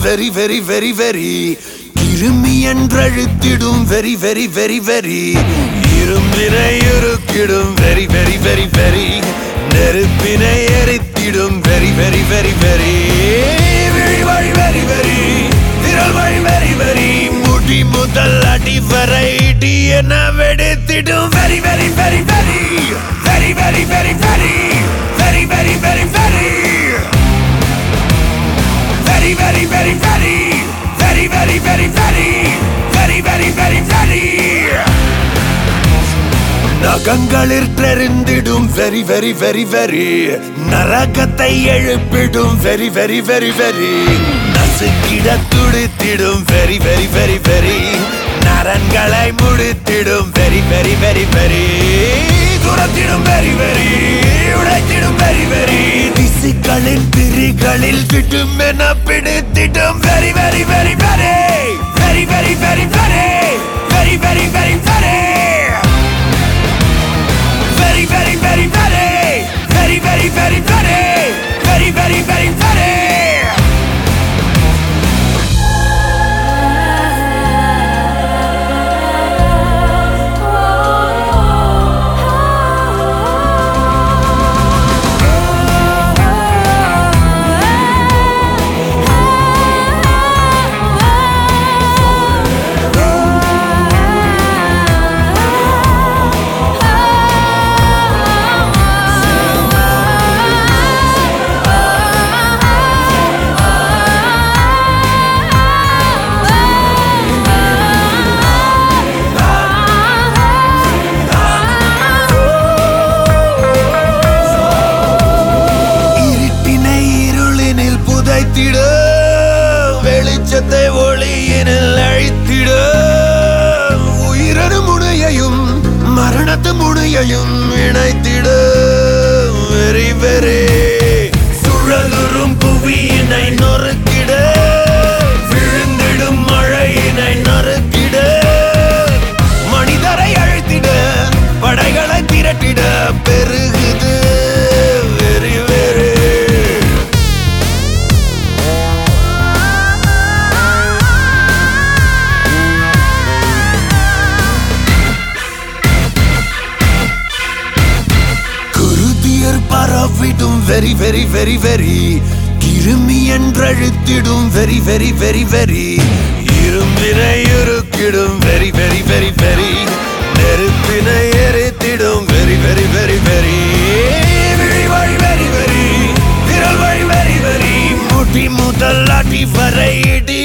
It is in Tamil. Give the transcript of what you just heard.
வெரி வெரி வெரி வெரி கிருமி என்றழுத்திடும் வெரி வெரி வெரி வெரி இரும்பினை இருக்கிடும் வெரி வெரி வெரி வெரி நெருப்பினை எரித்திடும் வெரி வெரி வெரி வெரி விழி வழி வெரி வெரி விரல் வழி வெரி வெரி முடி முதல் அடி வரை இடி என வெடித்திடும் very very very very very very very very very very very very very, very, very, very, very, very, very, very, very, very, very, very. நகங்களில் தெரிந்திடும் வெரி வெரி வெரி வெரி நரகத்தை எழுப்பிடும் வெரி வெரி வெரி வெரி நசுக்கிட துடித்திடும் வெரி வெரி வெரி வெரி நரன்களை முடித்திடும் வெரி வெரி வெரி வெரி துரத்திடும் வெரி வெரி உடைத்திடும் வெரி வெரி திசுக்களின் பிரிகளில் விடும் என பிடித்திடும் very very very very very very very very very very very very very, very, very, very, very, very, very, very, very, very, very, very. இருட்டினை இருளினில் புதைத்திட வெளிச்சத்தை ஒளியினில் அழித்திட உயிரணு முனையையும் மரணத்து முனையையும் இணைத்திட வெறி வெறி சுழலுறும் புவியினை நொறுக்கிட விழுந்திடும் மழையினை நறுக்கிட மனிதரை அழைத்திட படைகளை திரட்டிட பெருகுது வெறி வெறி குருதியர் பரவிடும் வெரி வெரி வெரி வெரி கிருமி என்றழுத்திடும் வெரி வெரி வெரி வெரி இரும்பினை இருக்கிடும் வெரி வெரி வெரி வெரி நெருப்பினை எரித்திடும் வெரி வெரி வெரி வெரி விழி வழி வெரி வெரி விரல் வழி வெரி வெரி முடி முதல் அடி வரை இடி